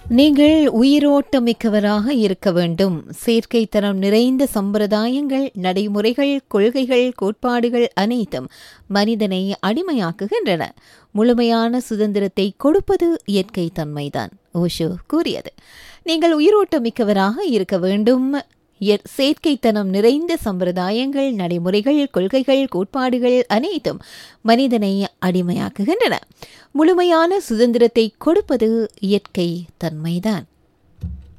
நீங்கள் உயிரோட்டமிக்கவராக இருக்க வேண்டும் செயற்கைத்தனம் நிறைந்த சம்பிரதாயங்கள் நடைமுறைகள் கொள்கைகள் கோட்பாடுகள் அனைத்தும் மனிதனை அடிமையாக்குகின்றன முழுமையான சுதந்திரத்தை கொடுப்பது இயற்கை தன்மைதான் ஓஷோ கூறியது நீங்கள் உயிரோட்டமிக்கவராக இருக்க வேண்டும் இயற்- செயற்கைத்தனம் நிறைந்த சம்பிரதாயங்கள் நடைமுறைகள் கொள்கைகள் கோட்பாடுகள் அனைத்தும் மனிதனை அடிமையாக்குகின்றன முழுமையான சுதந்திரத்தை கொடுப்பது இயற்கை தன்மைதான்